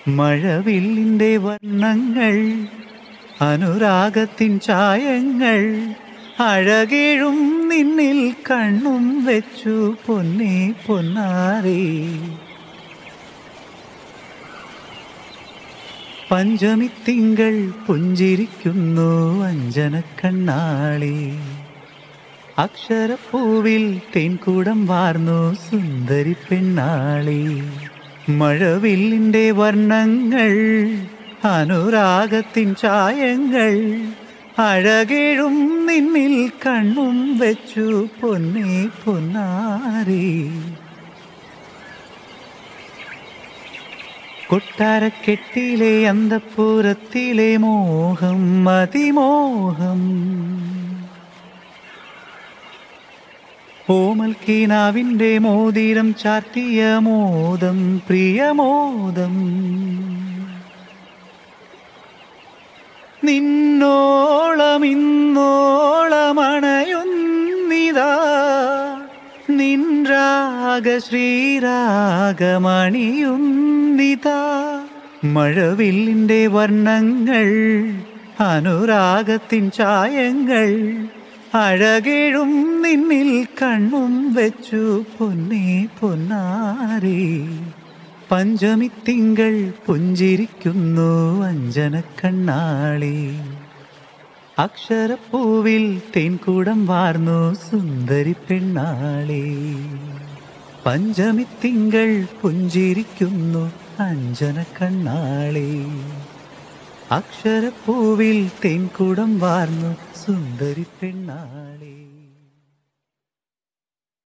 മഴവില്ലിൻ്റെ വർണ്ണങ്ങൾ അനുരാഗത്തിൻ ചായങ്ങൾ അഴകേഴും നിന്നിൽ കണ്ണും വെച്ചു പൊന്നേ പൊന്നാരേ പഞ്ചമി തിങ്കൾ പുഞ്ചിരിക്കുന്നു അഞ്ജന കണ്ണാളി അക്ഷരപ്പൂവിൽ തേൻകൂടം വാർന്നു സുന്ദരി പെണ്ണാളി മഴവില്ലിൻ്റെ വർണ്ണങ്ങൾ അനുരാഗത്തിൻ ചായങ്ങൾ അഴകേഴും നിന്നിൽ കണ്ണും വെച്ചു പൊന്നേ പൊന്നാരി കൊട്ടാരക്കെട്ടിലെ അന്തപ്പുരത്തിലെ മോഹം അതിമോഹം ഓമൽ കീനാവിൻ്റെ മോതിരം ചാർത്തിയ മോദം പ്രിയമോദം നിന്നോളമിന്നോളമണയുന്നിതാ നിൻരാഗ ശ്രീരാഗമണിയുന്നിതാ മഴവില്ലിൻ്റെ വർണ്ണങ്ങൾ അനുരാഗത്തിൻ ചായങ്ങൾ അഴകേഴും നിന്നിൽ കണ്ണും വെച്ചു പൊന്നേ പൊന്നാരേ പഞ്ചമി തിങ്കൾ പുഞ്ചിരിക്കുന്നു അഞ്ജന കണ്ണാളി അക്ഷരപ്പൂവിൽ തേൻകൂടം വാർന്നു സുന്ദരി പെണ്ണാളി പഞ്ചമി തിങ്കൾ പുഞ്ചിരിക്കുന്നു അഞ്ജന കണ്ണാളി അക്ഷരപ്പൂവിൽ തേൻകൂടം വാർന്നു സുന്ദരി പെണ്ണാളി